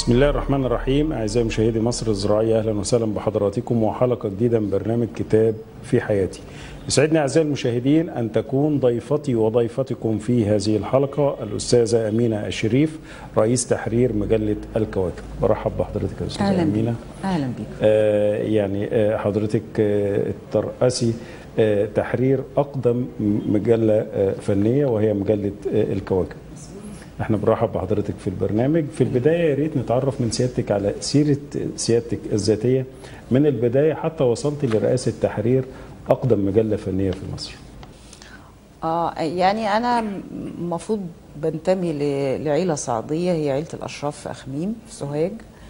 بسم الله الرحمن الرحيم أعزائي مشاهدي مصر الزراعية أهلا وسهلا بحضراتكم وحلقة جديدة من برنامج كتاب في حياتي يسعدني أعزائي المشاهدين أن تكون ضيفتي وضيفتكم في هذه الحلقة الأستاذة أمينة الشريف رئيس تحرير مجلة الكواكب برحب بحضرتك يا أستاذة اهلا أمينة بيك اهلا بيك آه يعني آه حضرتك آه ترأسي آه تحرير أقدم مجلة آه فنية وهي مجلة آه الكواكب احنا بنرحب بحضرتك في البرنامج في البداية يا ريت نتعرف من سيادتك على سيرة سيادتك الذاتية من البداية حتى وصلت لرئاسة تحرير أقدم مجلة فنية في مصر اه يعني انا المفروض بنتمي ل- لعيله صعيديه هي عيله الاشراف في اخميم في سوهاج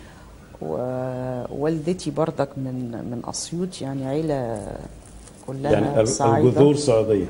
ووالدتي بردك من من اسيوط يعني عيله كلها يعني ال- صعيدة. الجذور صعيدية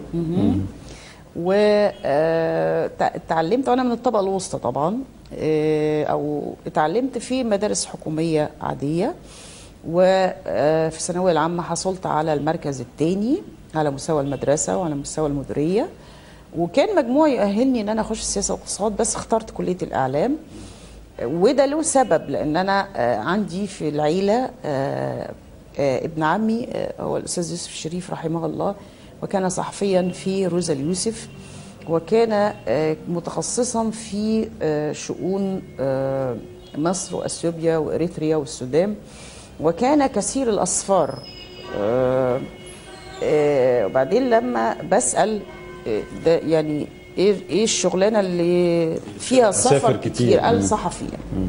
واتعلمت وانا من الطبقه الوسطى طبعا آه، او اتعلمت في مدارس حكوميه عاديه وفي الثانويه العامه حصلت على المركز الثاني على مستوى المدرسه وعلى مستوى المديريه وكان مجموعي يؤهلني ان انا اخش السياسه والاقتصاد بس اخترت كليه الاعلام وده له سبب لان انا آه، عندي في العيله آه، آه، ابن عمي آه، هو الاستاذ يوسف الشريف رحمه الله وكان صحفيا في روزا اليوسف وكان آه، متخصصا في آه، شؤون آه، مصر واثيوبيا واريتريا والسودان وكان كثير الاسفار آه، آه، وبعدين لما بسال آه، ده يعني ايه ايه الشغلانه اللي فيها سافر سفر كتير. كتير مم. قال صحفي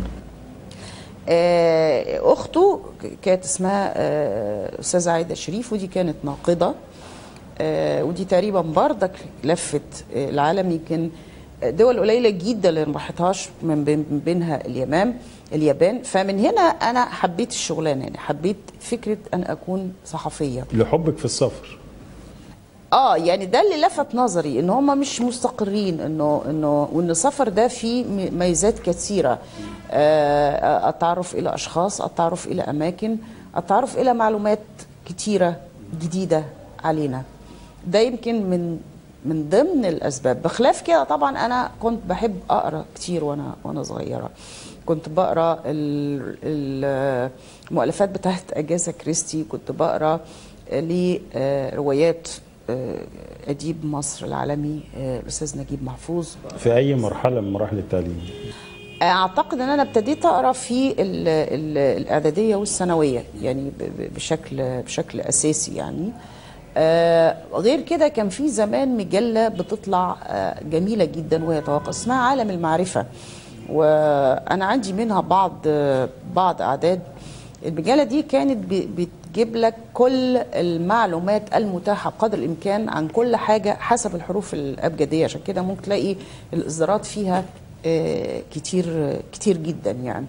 آه، اخته كانت اسمها آه، استاذه عايده شريف ودي كانت ناقده آه، ودي تقريبا بردك لفت آه، العالم يمكن دول قليله جدا اللي ما راحتهاش من بين- من بينها اليمام اليابان فمن هنا انا حبيت الشغلانه يعني حبيت فكره ان اكون صحفيه لحبك في السفر اه يعني ده اللي لفت نظري ان هم مش مستقرين انه انه وان السفر ده فيه م- ميزات كثيره آه التعرف الى اشخاص التعرف الى اماكن التعرف الى معلومات كثيره جديده علينا ده يمكن من من ضمن الاسباب بخلاف كده طبعا انا كنت بحب اقرا كتير وانا وانا صغيره كنت بقرا ال- ال- المؤلفات بتاعت اجازا كريستي كنت بقرا لروايات اديب مصر العالمي آه، الاستاذ نجيب محفوظ في أي مرحلة من مراحل التعليم اعتقد ان انا ابتديت اقرا في ال ال الاعداديه والثانويه يعني ب- ب- بشكل بشكل اساسي يعني آه غير كده كان في زمان مجله بتطلع آه جميله جدا وهي توقع اسمها عالم المعرفه وانا عندي منها بعض آه بعض اعداد المجله دي كانت ب- بتجيب لك كل المعلومات المتاحه قدر الامكان عن كل حاجه حسب الحروف الابجديه عشان كده ممكن تلاقي الاصدارات فيها آه، كتير كتير جدا يعني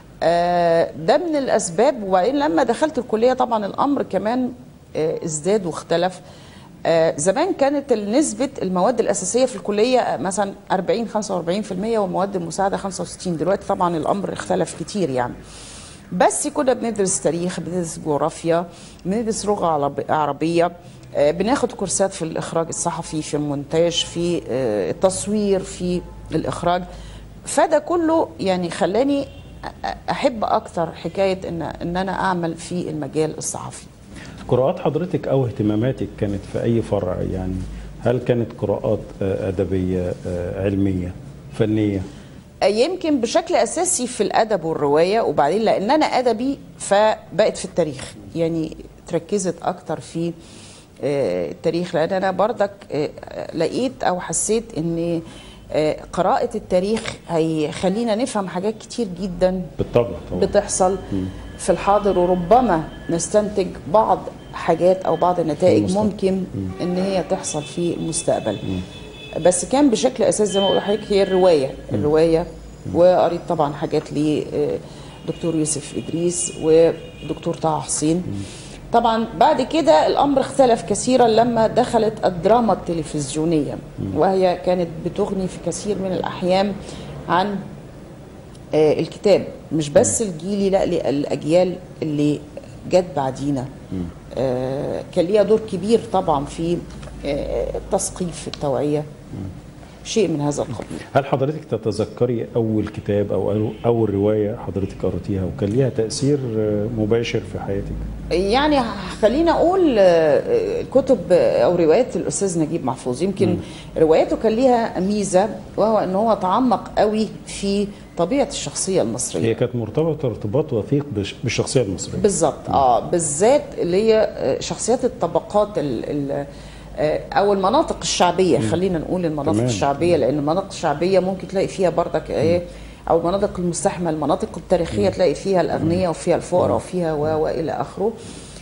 آه، ده من الاسباب وبعدين لما دخلت الكليه طبعا الامر كمان آه، ازداد واختلف آه، زمان كانت نسبة المواد الأساسية في الكلية آه، مثلا 40 45% والمواد المساعدة 65 دلوقتي طبعا الأمر اختلف كتير يعني بس كنا بندرس تاريخ بندرس جغرافيا بندرس لغة عرب- عربية آه، بناخد كورسات في الإخراج الصحفي في المونتاج في آه، التصوير في الإخراج فده كله يعني خلاني أ- أحب أكتر حكاية إن, إن أنا أعمل في المجال الصحفي قراءات حضرتك أو اهتماماتك كانت في أي فرع يعني هل كانت قراءات آه، أدبية آه، علمية فنية يمكن بشكل اساسي في الادب والروايه وبعدين لان انا ادبي فبقت في التاريخ يعني تركزت اكتر في آه، التاريخ لان انا بردك آه، لقيت او حسيت ان آه، قراءه التاريخ هيخلينا نفهم حاجات كتير جدا بالطبع طبعا بتحصل في الحاضر وربما نستنتج بعض حاجات او بعض النتائج المستقبل. ممكن ان هي تحصل في المستقبل بس كان بشكل اساسي زي ما بقول لحضرتك هي الروايه الروايه وقريت طبعا حاجات لدكتور يوسف ادريس ودكتور طه حسين طبعا بعد كده الامر اختلف كثيرا لما دخلت الدراما التلفزيونيه وهي كانت بتغني في كثير من الاحيان عن آه، الكتاب مش بس الجيلي لا الاجيال اللي جت بعدينا آه، كان ليها دور كبير طبعا في آه، التثقيف التوعيه شيء من هذا القبيل هل حضرتك تتذكري اول كتاب او اول روايه حضرتك قرأتيها وكان ليها تاثير مباشر في حياتك؟ يعني خلينا اقول آه، كتب او روايات الاستاذ نجيب محفوظ يمكن رواياته كان ليها ميزه وهو ان هو تعمق قوي في طبيعه الشخصيه المصريه هي كانت مرتبطه ارتباط وثيق بش- بالشخصيه المصريه بالظبط اه بالذات اللي هي آه، شخصيات الطبقات ال ال آه، او المناطق الشعبيه خلينا نقول المناطق تمام. الشعبيه لان المناطق الشعبيه ممكن تلاقي فيها بردك ايه او المناطق المستحمه المناطق التاريخيه تلاقي فيها الاغنياء وفيها الفقراء وفيها و والى اخره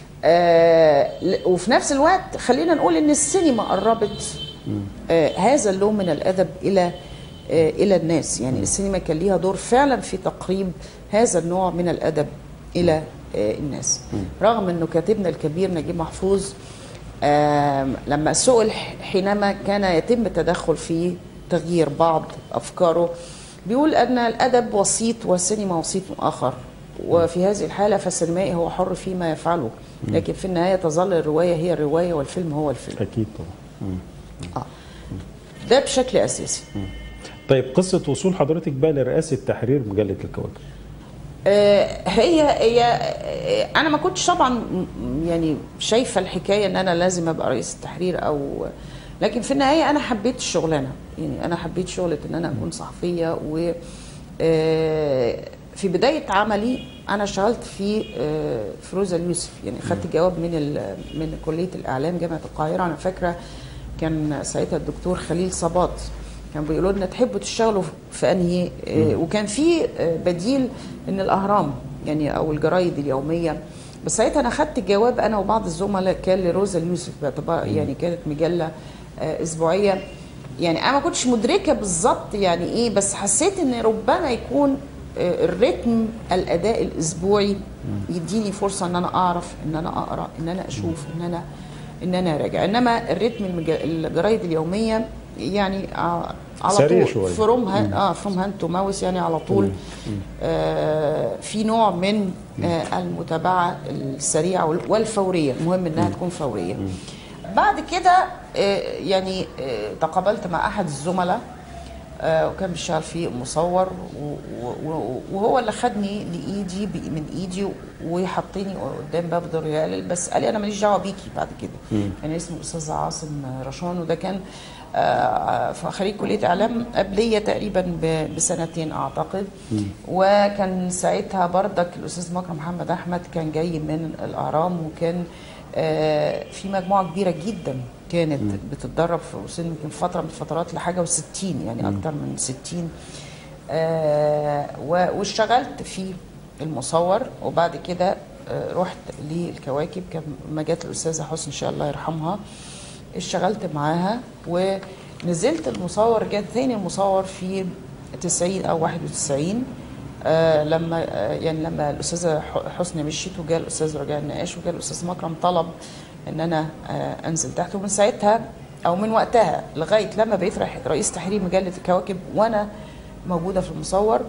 آه ل- وفي نفس الوقت خلينا نقول ان السينما قربت آه هذا اللون من الادب الى آه الى الناس يعني السينما كان ليها دور فعلا في تقريب هذا النوع من الادب الى آه الناس رغم انه كاتبنا الكبير نجيب محفوظ آم، لما سئل ح- حينما كان يتم التدخل في تغيير بعض افكاره بيقول ان الادب وسيط والسينما وسيط اخر وفي هذه الحاله فالسينمائي هو حر فيما يفعله لكن في النهايه تظل الروايه هي الروايه والفيلم هو الفيلم اكيد طبعا مم. آه. ده بشكل اساسي طيب قصه وصول حضرتك بقى لرئاسه تحرير مجله الكواكب آه، هي هي آه، انا ما كنتش طبعا م- يعني شايفه الحكايه ان انا لازم ابقى رئيس التحرير او لكن في النهايه انا حبيت الشغلانه يعني انا حبيت شغله ان انا اكون صحفيه و آه، في بدايه عملي انا اشتغلت في آه، فروزه اليوسف يعني خدت جواب من ال- من كليه الاعلام جامعه القاهره انا فاكره كان ساعتها الدكتور خليل صباط كان بيقولوا لنا تحبوا تشتغلوا في انهي آه، وكان في آه، بديل ان الاهرام يعني او الجرايد اليوميه بس ساعتها انا خدت الجواب انا وبعض الزملاء كان لروزا اليوسف باعتبار يعني كانت مجله آه، اسبوعيه يعني انا ما كنتش مدركه بالظبط يعني ايه بس حسيت ان ربما يكون آه، الريتم الاداء الاسبوعي يديني فرصه ان انا اعرف ان انا اقرا ان انا اشوف ان انا ان انا اراجع انما الريتم المج... الجرايد اليوميه يعني آه، على سريع طول شوية. فروم ها... اه فروم هاند تو ماوس يعني على طول آه في نوع من آه المتابعه السريعه وال- والفوريه المهم انها تكون فوريه بعد كده آه يعني آه تقابلت مع احد الزملاء آه، وكان بيشتغل فيه مصور و- و- و- وهو اللي خدني لايدي ب- من ايدي وحطيني قدام باب دار ريال بس قال لي انا ماليش دعوه بيكي بعد كده كان اسمه الاستاذ عاصم رشوان وده كان آه، ف- خريج كليه اعلام قبليه تقريبا ب- بسنتين اعتقد وكان ساعتها بردك الاستاذ مكرم محمد احمد كان جاي من الاهرام وكان آه، في مجموعه كبيره جدا كانت بتتدرب في وصل يمكن فتره من الفترات لحاجه و60 يعني اكتر من 60 آه، و- واشتغلت في المصور وبعد كده آه، رحت للكواكب كان ما جت الاستاذه حسن ان شاء الله يرحمها اشتغلت معاها ونزلت المصور جت ثاني المصور في 90 او 91 آه لما آه يعني لما الاستاذه ح- حسني مشيت وجاء الاستاذ رجاء النقاش وجاء الاستاذ مكرم طلب ان انا آه انزل تحت ومن ساعتها او من وقتها لغايه لما بقيت رئ- رئيس تحرير مجله الكواكب وانا موجوده في المصور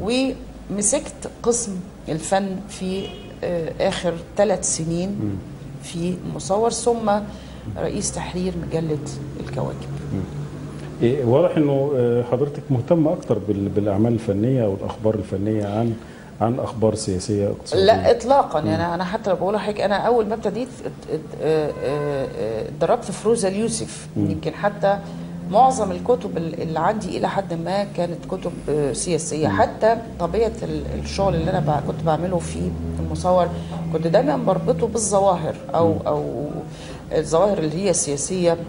ومسكت قسم الفن في آه اخر ثلاث سنين في المصور ثم رئيس تحرير مجله الكواكب إيه، واضح انه آه، حضرتك مهتمه اكتر بال- بالاعمال الفنيه والاخبار الفنيه عن عن اخبار سياسيه اقتصاديه لا اطلاقا يعني انا حتى لو بقول لحضرتك انا اول ما ابتديت ات- ات- آه، آه، آه، اتدربت في روزا اليوسف يمكن حتى معظم الكتب ال- اللي عندي الى حد ما كانت كتب آه، سياسيه حتى طبيعه ال- الشغل اللي انا بع- كنت بعمله في المصور كنت دايما بربطه بالظواهر او او الظواهر اللي هي السياسيه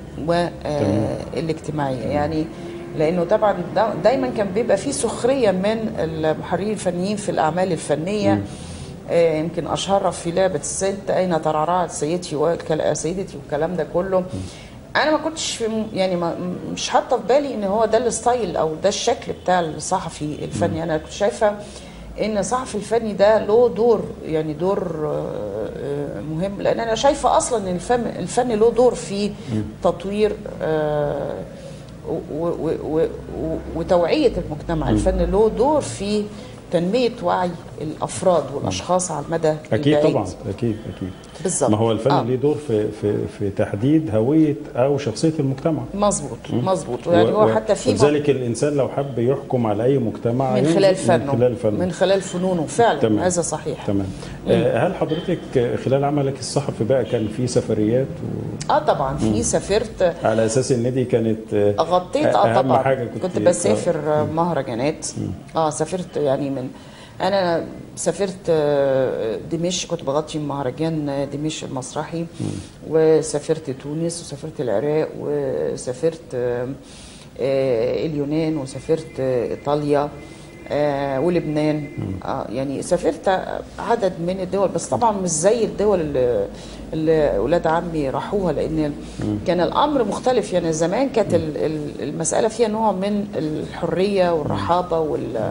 والاجتماعيه يعني لانه طبعا دا- دايما كان بيبقى فيه سخريه من المحررين الفنيين في الاعمال الفنيه آه، يمكن اشهرها في لعبه الست اين ترعرعت سيدتي وكلا سيدتي والكلام ده كله انا ما كنتش في يعني ما مش حاطه في بالي ان هو ده الستايل او ده الشكل بتاع الصحفي الفني انا كنت شايفه ان الصحفي الفني ده له دور يعني دور آه، آه، مهم لان انا شايفه اصلا ان الفن الفن له دور في تطوير آه، و- و- و- و- وتوعيه المجتمع الفن له دور في تنميه وعي الافراد والاشخاص على المدى اكيد البعيد. طبعا اكيد اكيد بالظبط. ما هو الفن آه. ليه دور في في في تحديد هويه او شخصيه المجتمع مظبوط مظبوط يعني هو حتى في ولذلك الانسان لو حب يحكم على اي مجتمع من ينظر خلال فنه من خلال فنه من خلال فنونه فعلا تمام. هذا صحيح تمام آه، هل حضرتك خلال عملك الصحفي بقى كان في سفريات و... اه طبعا في سافرت على اساس ان دي كانت آه، غطيت اه أهم طبعا حاجة كنت, كنت- كنت بسافر مهرجانات اه سافرت يعني من انا سافرت آه، دمشق كنت بغطي مهرجان دمشق المسرحي وسافرت تونس وسافرت العراق وسافرت آه، آه، اليونان وسافرت آه، ايطاليا آه ولبنان آه يعني سافرت عدد من الدول بس طبعا مش زي الدول اللي, اللي اولاد عمي راحوها لان كان الامر مختلف يعني زمان كانت ال- ال- المساله فيها نوع من الحريه والرحابه وال آه،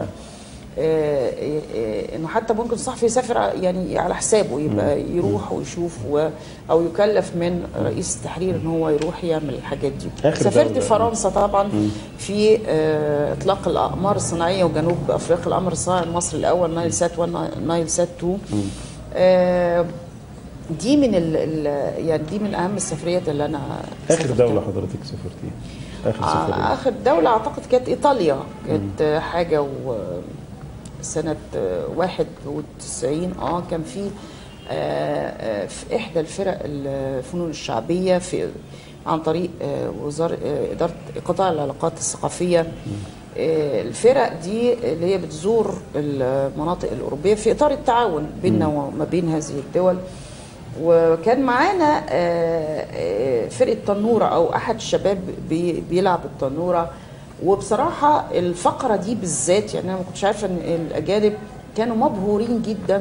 آه، آه، انه حتى ممكن الصحفي يسافر ع- يعني على حسابه يبقى يروح ويشوف و او يكلف من رئيس التحرير ان هو يروح يعمل الحاجات دي آخر سافرت دولة. فرنسا طبعا في آه، اطلاق الاقمار الصناعيه وجنوب افريقيا القمر الصناعي المصري الاول نايل سات 1 نايل سات 2 آه، دي من ال ال يعني دي من اهم السفريات اللي انا اخر سافرتها. دوله حضرتك سافرتيها اخر آه، سفريه اخر دوله اعتقد كانت ايطاليا كانت آه، حاجه و سنه آه، 91 اه كان في آه، آه، في احدى الفرق الفنون الشعبيه في عن طريق آه، وزاره آه، اداره قطاع العلاقات الثقافيه آه، الفرق دي اللي هي بتزور المناطق الاوروبيه في اطار التعاون بيننا وما بين هذه الدول وكان معانا آه، آه، فرقه تنوره او احد الشباب بي- بيلعب التنوره وبصراحه الفقره دي بالذات يعني انا ما كنتش عارفه ان الاجانب كانوا مبهورين جدا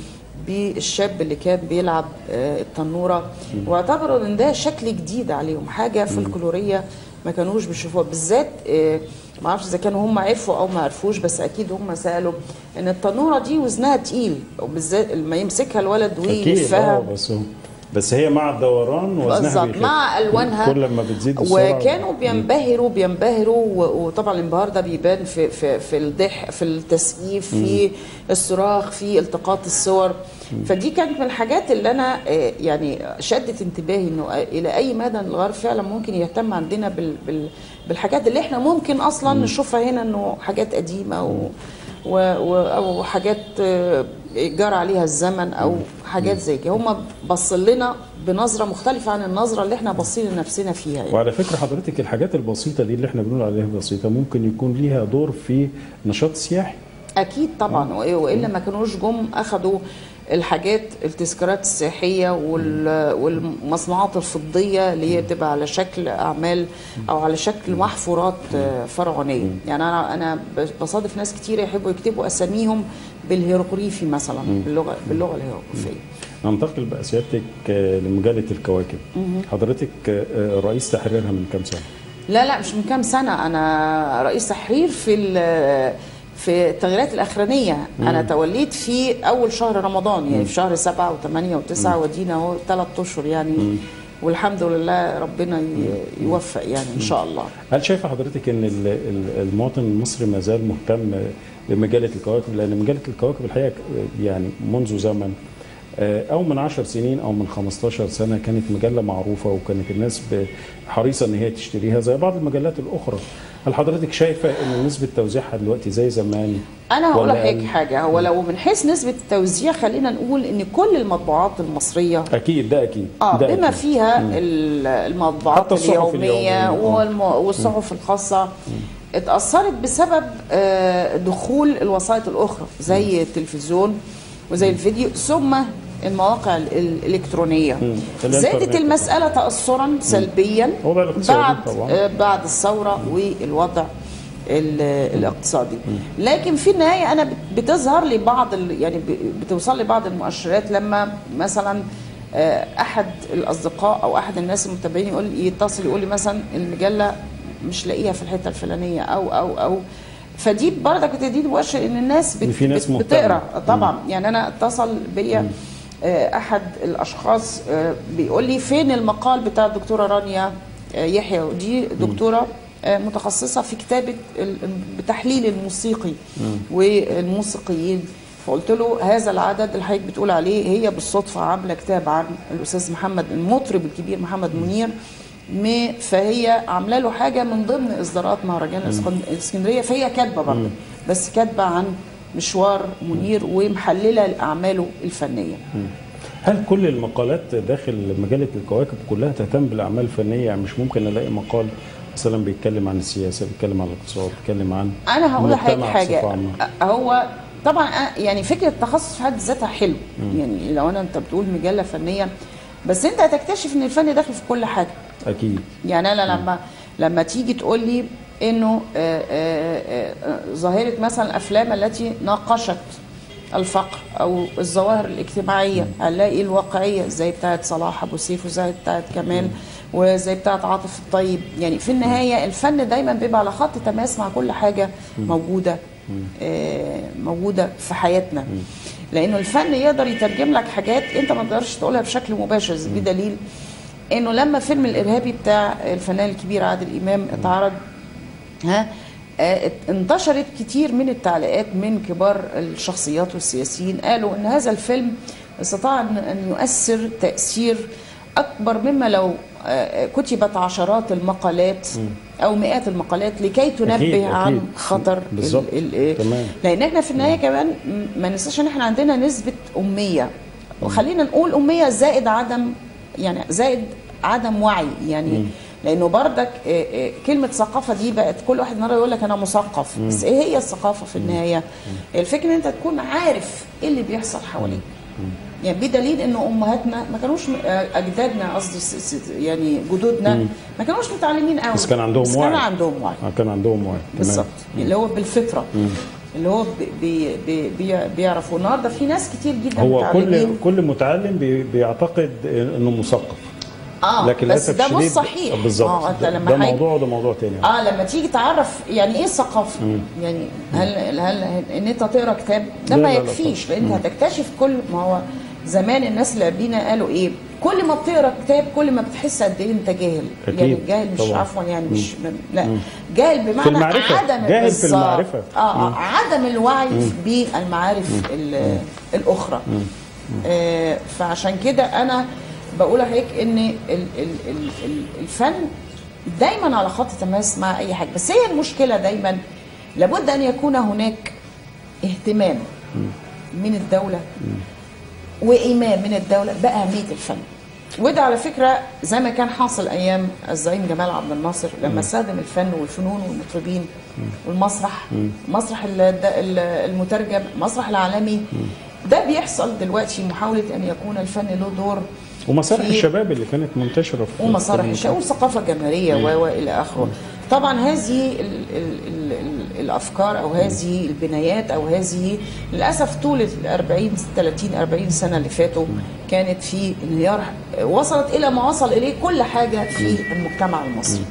بالشاب اللي كان بيلعب آه، التنوره واعتبروا ان ده شكل جديد عليهم حاجه فلكلوريه ما كانوش بيشوفوها بالذات آه، ما اعرفش اذا كانوا هم عرفوا او ما عرفوش بس اكيد هم سالوا ان التنوره دي وزنها تقيل وبالذات لما يمسكها الولد اكيد ويلفها اه بس هو بس هي مع الدوران وزنها بالظبط بيخف. مع الوانها كل ما بتزيد السرعه وكانوا بينبهروا بينبهروا و- وطبعا الانبهار ده بيبان في في في الضحك في التسقيف في الصراخ في التقاط الصور فدي كانت من الحاجات اللي انا آه، يعني شدت انتباهي انه آه، الى اي مدى الغرب فعلا ممكن يهتم عندنا بال بال بالحاجات اللي احنا ممكن اصلا نشوفها هنا انه حاجات قديمه و و و او حاجات آه، جرى عليها الزمن او حاجات زي كده هم باصين لنا بنظره مختلفه عن النظره اللي احنا باصين لنفسنا فيها يعني. وعلى فكره حضرتك الحاجات البسيطه دي اللي احنا بنقول عليها بسيطه ممكن يكون ليها دور في نشاط سياحي اكيد طبعا وإيه- والا ما كانوش جم اخذوا الحاجات التذكارات السياحيه وال- والمصنوعات الفضيه اللي هي بتبقى على شكل اعمال او على شكل محفورات آه، فرعونيه يعني انا انا بصادف ناس كتير يحبوا يكتبوا اساميهم بالهيروغليفي مثلا باللغه باللغه الهيروغليفيه ننتقل بقى سيادتك آه، لمجله الكواكب حضرتك آه، رئيس تحريرها من كام سنه لا لا مش من كام سنة أنا رئيس تحرير في ال- في التغييرات الأخرانية أنا توليت في أول شهر رمضان يعني في شهر سبعة وثمانية وتسعة ودينا أهو ثلاث أشهر يعني والحمد لله ربنا ي- يوفق يعني إن شاء الله هل شايفه حضرتك ان ال- ال- المواطن المصري ما زال مهتم بمجله الكواكب لان مجله الكواكب الحقيقه ك- يعني منذ زمن آه، او من 10 سنين او من 15 سنه كانت مجله معروفه وكانت الناس ب- حريصه ان هي تشتريها زي بعض المجلات الاخرى هل حضرتك شايفه ان نسبه توزيعها دلوقتي زي زمان أنا هقول ولا لحضرتك أقل؟ حاجة هو لو من حيث نسبة التوزيع خلينا نقول إن كل المطبوعات المصرية اكيد ده اكيد اه ده بما أكيد. فيها ال- المطبوعات حتى الصحف اليومية اليومية. والم- والصحف الخاصة اتأثرت بسبب آه، دخول الوسائط الأخرى زي التلفزيون وزي الفيديو ثم المواقع ال- الإلكترونية الإنترنت. زادت المسألة تأثرا سلبيا وضع الاقتصادي بعد طبعاً. آه، بعد الثورة والوضع ال- الاقتصادي لكن في النهايه انا بت- بتظهر لي بعض ال- يعني ب- بتوصل لي بعض المؤشرات لما مثلا آه، احد الاصدقاء او احد الناس المتابعين يقول لي يتصل يقول لي مثلا المجله مش لاقيها في الحته الفلانيه او او او فدي برضك بتدي مؤشر ان الناس بت إن في ناس بت- مهتمة. بتقرا طبعا يعني انا اتصل بيا آه، احد الاشخاص آه، بيقول لي فين المقال بتاع الدكتوره رانيا آه، يحيى ودي دكتوره آه، متخصصه في كتابه ال- بتحليل الموسيقي والموسيقيين فقلت له هذا العدد اللي حضرتك بتقول عليه هي بالصدفه عامله كتاب عن الاستاذ محمد المطرب الكبير محمد منير م- فهي عامله له حاجه من ضمن اصدارات مهرجان الإسكن- الاسكندريه فهي كاتبه برضه بس كاتبه عن مشوار منير ومحلله اعماله الفنيه هل كل المقالات داخل مجله الكواكب كلها تهتم بالاعمال الفنيه يعني مش ممكن الاقي مقال مثلا بيتكلم عن السياسه بيتكلم عن الاقتصاد بيتكلم عن انا هقول لحضرتك المجتمع حاجه بصفة عامة. أ- هو طبعا أ- يعني فكره التخصص في حد ذاتها حلو يعني لو انا انت بتقول مجله فنيه بس انت هتكتشف ان الفن داخل في كل حاجه اكيد يعني انا لما لما تيجي تقول لي انه آه، آه، آه، ظاهره مثلا الافلام التي ناقشت الفقر او الظواهر الاجتماعيه هنلاقي الواقعيه زي بتاعه صلاح ابو سيف وزي بتاعه كمال وزي بتاعه عاطف الطيب يعني في النهايه الفن دايما بيبقى على خط تماس مع كل حاجه موجوده آه، موجوده في حياتنا لانه الفن يقدر يترجم لك حاجات انت ما تقدرش تقولها بشكل مباشر بدليل انه لما فيلم الارهابي بتاع الفنان الكبير عادل امام اتعرض ها آه، ات- انتشرت كتير من التعليقات من كبار الشخصيات والسياسيين قالوا ان هذا الفيلم استطاع ان أن يؤثر تاثير اكبر مما لو آه، كتبت عشرات المقالات او مئات المقالات لكي تنبه أكيد، عن أكيد. خطر ال- بالظبط. ال- ال- تمام. لان احنا في النهايه كمان م- ما ننساش ان احنا عندنا نسبه اميه وخلينا نقول اميه زائد عدم يعني زائد عدم وعي يعني لانه بردك آه، آه، كلمه ثقافه دي بقت كل واحد مره يقول لك انا مثقف بس ايه هي الثقافه في النهايه الفكره ان انت تكون عارف ايه اللي بيحصل حواليك يعني بدليل انه امهاتنا ما كانوش آه، اجدادنا قصدي س- س- يعني جدودنا ما كانوش متعلمين قوي بس كان عندهم بس وعي. كان عندهم وعي آه، كان عندهم وعي تمام. بالظبط اللي هو بالفطره اللي هو بي بي بي بي بيعرفوا النهارده في ناس كتير جدا هو كل متعلمين كل متعلم بي- بيعتقد انه مثقف اه لكن بس للاسف ده مش الشديد صحيح بالظبط آه، انت ده, لما ده حاجة- موضوع وده موضوع تاني اه لما تيجي تعرف يعني ايه الثقافه يعني هل هل ان انت تقرا كتاب ده لا، ما لا، لا، يكفيش لان هتكتشف كل ما هو زمان الناس اللي قبلينا قالوا ايه كل ما بتقرا كتاب كل ما بتحس قد ايه انت جاهل أكيد، يعني جاهل مش طبعاً. عفوا يعني مش لا جاهل بمعنى في المعرفة، عدم جاهل في بالظبط. المعرفة. اه, آه عدم الوعي بالمعارف ال- الاخرى آه فعشان كده انا بقول لحضرتك ان ال- ال- ال- ال- الفن دايما على خط تماس مع اي حاجه بس هي المشكله دايما لابد ان يكون هناك اهتمام من الدوله وايمان من الدوله باهميه الفن وده على فكره زي ما كان حاصل ايام الزعيم جمال عبد الناصر لما استخدم الفن والفنون والمطربين والمسرح مسرح ال- ال- المترجم مسرح العالمي ده بيحصل دلوقتي محاوله ان يكون الفن له دور ومسارح في- الشباب اللي كانت منتشره في ومسارح في- الشقه والثقافه الجماهيريه و والى اخره طبعا هذه ال ال ال ال الافكار او هذه البنايات او هذه للاسف طول ال 40 30 40 سنه اللي فاتوا كانت في انهيار وصلت الى ما وصل اليه كل حاجه في المجتمع المصري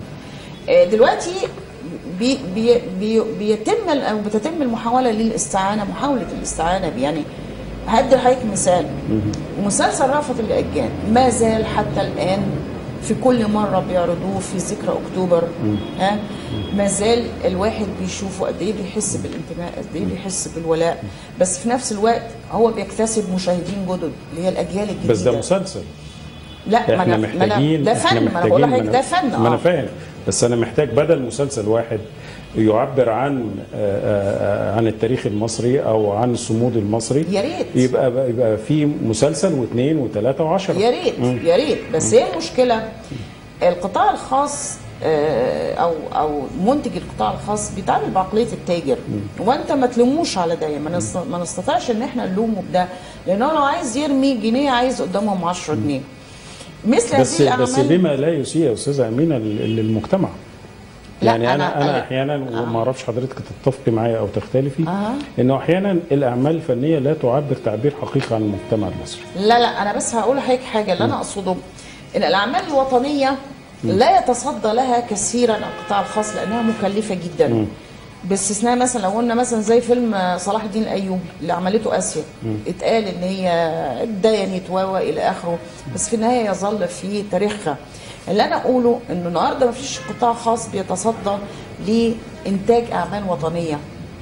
آه، دلوقتي بي بي بي بيتم ال- او بتتم المحاوله للاستعانه محاوله الاستعانه ب- يعني هدي لحضرتك مثال مسلسل رأفت الهجان ما زال حتى الان في كل مره بيعرضوه في ذكرى اكتوبر ها ما زال الواحد بيشوفه قد ايه بيحس بالانتماء قد ايه بيحس بالولاء بس في نفس الوقت هو بيكتسب مشاهدين جدد اللي هي الاجيال الجديده بس ده مسلسل لا ما احنا أنا- ما أنا- محتاجين ده احنا فن ما انا بقول محتاجين- لحضرتك ده فن ما انا اه فاهم بس انا محتاج بدل مسلسل واحد يعبر عن آه، آه، عن التاريخ المصري او عن الصمود المصري يا ريت. يبقى يبقى في مسلسل واثنين وثلاثه وعشرة يا ريت يا ريت بس هي المشكله القطاع الخاص آه، او او منتج القطاع الخاص بيتعامل بعقليه التاجر وانت ما تلوموش على ده يعني ما نست- ما نستطيعش ان احنا نلومه بده لانه لو عايز يرمي جنيه عايز قدامهم 10 جنيه مثل بس هذه بس الاعمال بما لا يسيء يا استاذه امينه لل- للمجتمع لا، يعني انا أنا- انا أنا- احيانا وما اعرفش حضرتك تتفقي معايا او تختلفي أها. انه احيانا الاعمال الفنيه لا تعبر تعبير حقيقي عن المجتمع المصري لا لا انا بس هقول لحضرتك حاجه اللي انا اقصده ان الاعمال الوطنيه لا يتصدى لها كثيرا القطاع الخاص لانها مكلفه جدا باستثناء مثلا لو قلنا مثلا زي فيلم صلاح الدين الايوبي اللي عملته اسيا اتقال ان هي اتدينت و الى اخره بس في النهايه يظل في تاريخها اللي انا اقوله انه النهارده ما فيش قطاع خاص بيتصدى لانتاج اعمال وطنيه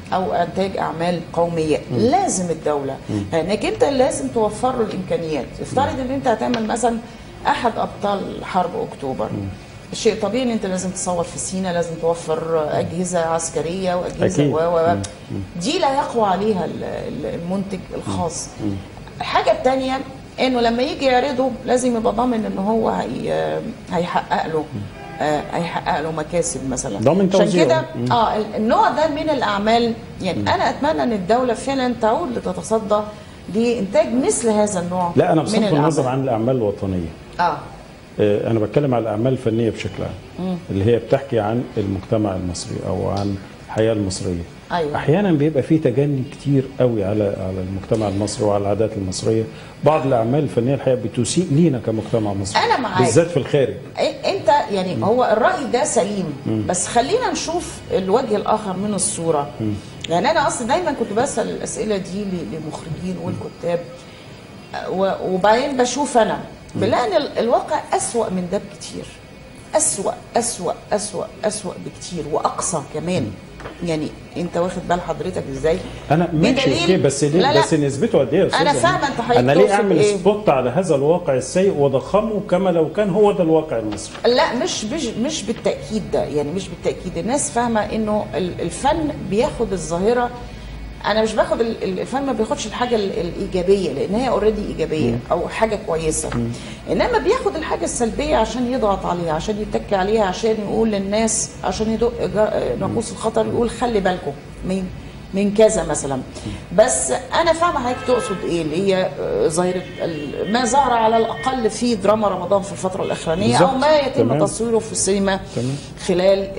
او انتاج اعمال قوميه لازم الدوله لانك انت لازم توفر له الامكانيات افترض ان انت هتعمل مثلا احد ابطال حرب اكتوبر شيء طبيعي ان انت لازم تصور في سينا لازم توفر اجهزه عسكريه واجهزه أكيد. و و و. دي لا يقوى عليها ال- ال- المنتج الخاص الحاجه الثانيه انه لما يجي يعرضه لازم يبقى ضامن ان هو هي هيحقق له آه، هيحقق له مكاسب مثلا ضامن عشان توزيعه. كده مم. اه ال- النوع ده من الاعمال يعني انا اتمنى ان الدوله فعلا تعود لتتصدى لانتاج مثل هذا النوع لا انا من بصرف النظر الأعمال. عن الاعمال الوطنيه اه آه، انا بتكلم على الاعمال الفنيه بشكل عام اللي هي بتحكي عن المجتمع المصري او عن الحياه المصريه أيوة. احيانا بيبقى في تجني كتير قوي على على المجتمع المصري وعلى العادات المصريه بعض الاعمال الفنيه الحقيقه بتسيء لينا كمجتمع مصري أنا معاك. بالذات في الخارج إيه- انت يعني هو الراي ده سليم بس خلينا نشوف الوجه الاخر من الصوره يعني انا اصلا دايما كنت بسال الاسئله دي ل- للمخرجين والكتاب أه، و- وبعدين بشوف انا بلاقي ان ال- الواقع اسوا من ده بكتير اسوا اسوا اسوا اسوا بكتير واقصى كمان يعني انت واخد بال حضرتك ازاي انا ماشي بدليل- اوكي بس ليه لا لا بس نسبته قد ايه يا استاذ أنا أمين؟ فاهمة أنت حضرتك انا ليه تقصد اعمل إيه؟ سبوت على هذا الواقع السيء واضخمه كما لو كان هو ده الواقع المصري لا مش مش مش بالتاكيد ده يعني مش بالتاكيد الناس فاهمه انه ال- الفن بياخد الظاهره انا مش باخد ال- ال- الفن ما بياخدش الحاجه ال- الايجابيه لان هي اوريدي ايجابيه او حاجه كويسه انما بياخد الحاجه السلبيه عشان يضغط عليها عشان يتكي عليها عشان يقول للناس عشان يدق جا- ناقوس الخطر يقول خلي بالكم من من كذا مثلا بس انا فاهمه حضرتك تقصد ايه اللي هي آه، ظاهره ال- ما ظهر على الاقل في دراما رمضان في الفتره الاخرانيه او بالظبط. ما يتم تمام. تصويره في السينما تمام. خلال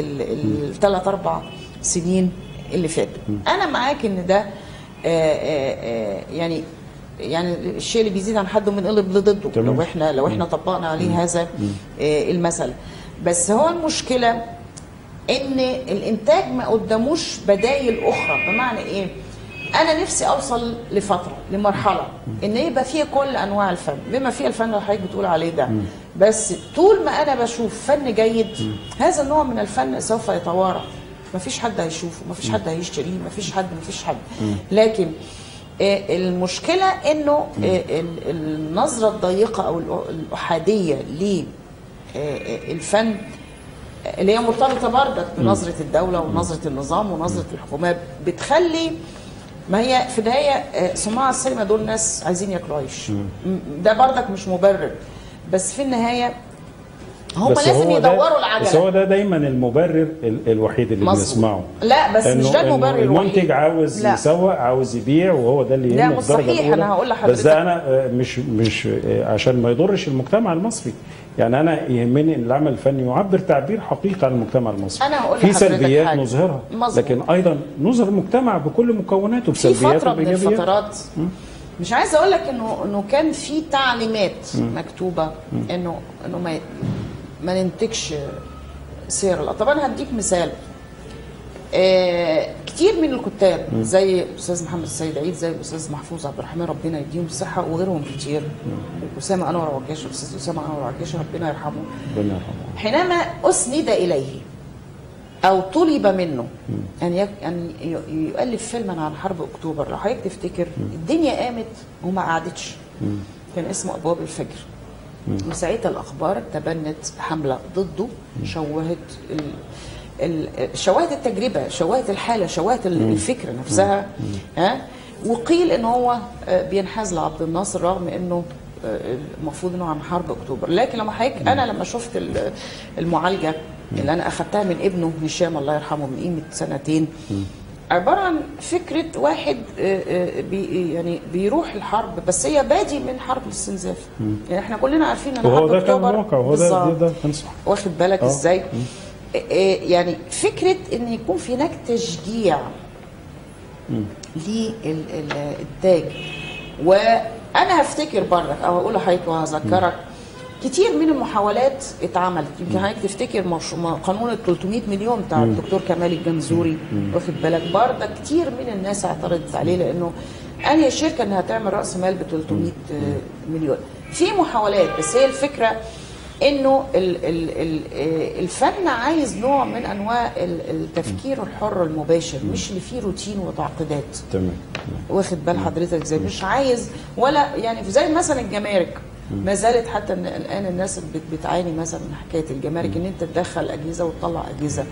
الثلاث اربع سنين اللي فاتوا انا معاك ان ده آه، آه، آه، يعني يعني الشيء اللي بيزيد عن حده بنقلب لضده تمام. لو احنا لو احنا طبقنا عليه هذا آه، المثل بس هو المشكله ان الانتاج ما قداموش بدايل اخرى بمعنى ايه انا نفسي اوصل لفتره لمرحله ان يبقى فيها كل انواع الفن بما فيها الفن اللي حضرتك بتقول عليه ده بس طول ما انا بشوف فن جيد هذا النوع من الفن سوف يتوارى مفيش حد هيشوفه مفيش حد هيشتريه مفيش حد مفيش حد لكن آه، المشكله انه آه، ال- النظره الضيقه او الأ- الاحاديه للفن اللي هي مرتبطه برضك بنظره الدوله ونظره النظام ونظره الحكومات بتخلي ما هي في النهايه آه، صناع السينما دول ناس عايزين ياكلوا عيش م- ده برضك مش مبرر بس في النهايه هم بس لازم هو ده- يدوروا بس هو العجله ده دايما المبرر ال- الوحيد اللي مظبوط. بنسمعه لا بس مش إنه- ده إنه المبرر المنتج الوحيد. عاوز لا. يسوق عاوز يبيع وهو ده اللي لا، يهمه مش الدرجه صحيح. الاولى أنا هقول بس لحضرتك- ده انا آه، مش مش آه، عشان ما يضرش المجتمع المصري يعني انا يهمني ان العمل الفني يعبر تعبير حقيقي عن المجتمع المصري أنا هقول في لحضرتك سلبيات حاجة. نظهرها مظبوط. لكن ايضا نظهر المجتمع بكل مكوناته في بسلبياته فتره من وبايجابياته الفترات مش عايزه اقول لك انه انه كان في تعليمات مكتوبه انه انه ما ما ننتجش سير الله طب انا هديك مثال آه كتير من الكتاب زي الاستاذ محمد السيد عيد زي الاستاذ محفوظ عبد الرحمن ربنا يديهم الصحه وغيرهم كتير اسامه انور وعكاشه الاستاذ اسامه انور وعكاشه ربنا يرحمه ربنا يرحمه حينما أسند إليه أو طلب منه أن يك أن ي- يؤلف فيلما عن حرب أكتوبر لو حضرتك تفتكر الدنيا قامت وما قعدتش كان اسمه أبواب الفجر وساعتها الأخبار تبنت حملة ضده شوهت ال... ال... شوهت التجربة شوهت الحالة شوهت ال- الفكرة نفسها ها وقيل ان هو آه، بينحاز لعبد الناصر رغم انه آه، المفروض انه عن حرب اكتوبر لكن لما حضرتك انا لما شفت ال- المعالجه اللي انا اخذتها من ابنه هشام الله يرحمه من قيمه سنتين عباره عن فكره واحد آه، آه، بي يعني بيروح الحرب بس هي بادي من حرب الاستنزاف يعني احنا كلنا عارفين ان وهو حرب ده كان اكتوبر الواقع وهو ده بالظبط. ده, ده كان صح واخد بالك آه. ازاي آه، آه، يعني فكره ان يكون في هناك تشجيع للإنتاج وأنا هفتكر برضك أو هقول لحضرتك وهذكرك كتير من المحاولات اتعملت يمكن حضرتك تفتكر مش... ما- قانون ال 300 مليون بتاع الدكتور كمال الجنزوري واخد بالك برضك كتير من الناس اعترضت عليه لانه انهي شركه انها تعمل راس مال ب 300 مليون في محاولات بس هي الفكره انه ال ال ال آه، الفن عايز نوع من انواع ال- التفكير الحر المباشر مش اللي فيه روتين وتعقيدات تمام واخد بال حضرتك زي مش عايز ولا يعني زي مثلا الجمارك ما زالت حتى إن الان الناس بت- بتعاني مثلا من حكايه الجمارك ان انت تدخل اجهزه وتطلع اجهزه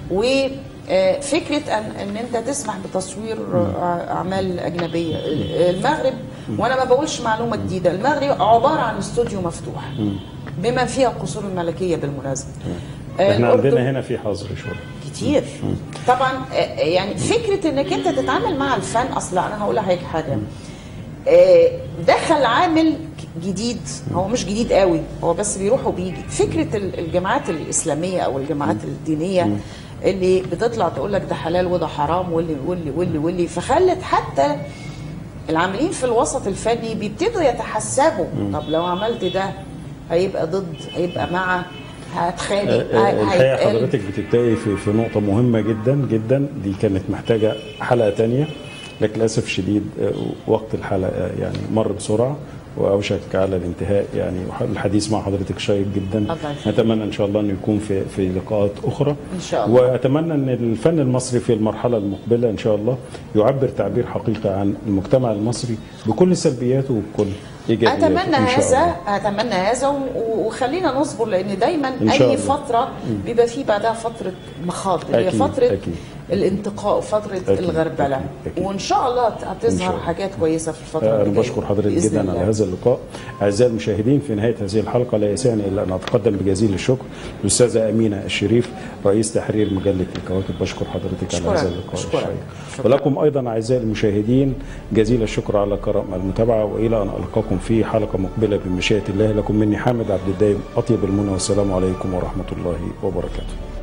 وفكره ان ان انت تسمح بتصوير آه، اعمال اجنبيه المغرب وانا ما بقولش معلومه جديده المغرب عباره عن استوديو مفتوح بما فيها القصور الملكيه بالمناسبه آه، احنا الأردن- عندنا هنا في حظر شويه كتير طبعا آه، يعني فكره انك انت تتعامل مع الفن اصلا انا هقول لحضرتك حاجه آه، دخل عامل جديد هو مش جديد قوي هو بس بيروح وبيجي فكره ال- الجماعات الاسلاميه او الجماعات الدينيه اللي بتطلع تقول لك ده حلال وده حرام واللي واللي واللي واللي فخلت حتى العاملين في الوسط الفني بيبتدوا يتحسبوا طب لو عملت ده هيبقى ضد هيبقى مع هتخانق آه، هي- الحقيقه هيتقال. حضرتك بتبدأي في في نقطه مهمه جدا جدا دي كانت محتاجه حلقه تانية لكن للاسف شديد آه، وقت الحلقه يعني مر بسرعه واوشك على الانتهاء يعني الحديث مع حضرتك شيق جدا الله يخليك. نتمنى ان شاء الله انه يكون في في لقاءات اخرى إن شاء الله. واتمنى ان الفن المصري في المرحله المقبله ان شاء الله يعبر تعبير حقيقي عن المجتمع المصري بكل سلبياته وبكل ايجابياته اتمنى إن شاء هذا الله. اتمنى هذا و- وخلينا نصبر لان دايما إن شاء اي الله. فتره بيبقى في بعدها فتره مخاض اللي هي أكيد، فتره أكيد. الانتقاء وفتره أكيد، الغربله أكيد، أكيد. وان شاء الله إن شاء هتظهر الله. حاجات كويسه في الفتره أنا اللي جايه بشكر حضرتك بإذن جدا الله. على هذا اللقاء أعزائي المشاهدين في نهاية هذه الحلقة لا يسعني إلا أن أتقدم بجزيل الشكر للأستاذة أمينة الشريف رئيس تحرير مجلة الكواكب بشكر حضرتك على أشكرك، هذا اللقاء أشكرك. الشيق شكرا. ولكم أيضا أعزائي المشاهدين جزيل الشكر على كرم المتابعة وإلى أن ألقاكم في حلقة مقبلة بمشيئة الله لكم مني حامد عبد الدايم أطيب المنى والسلام عليكم ورحمة الله وبركاته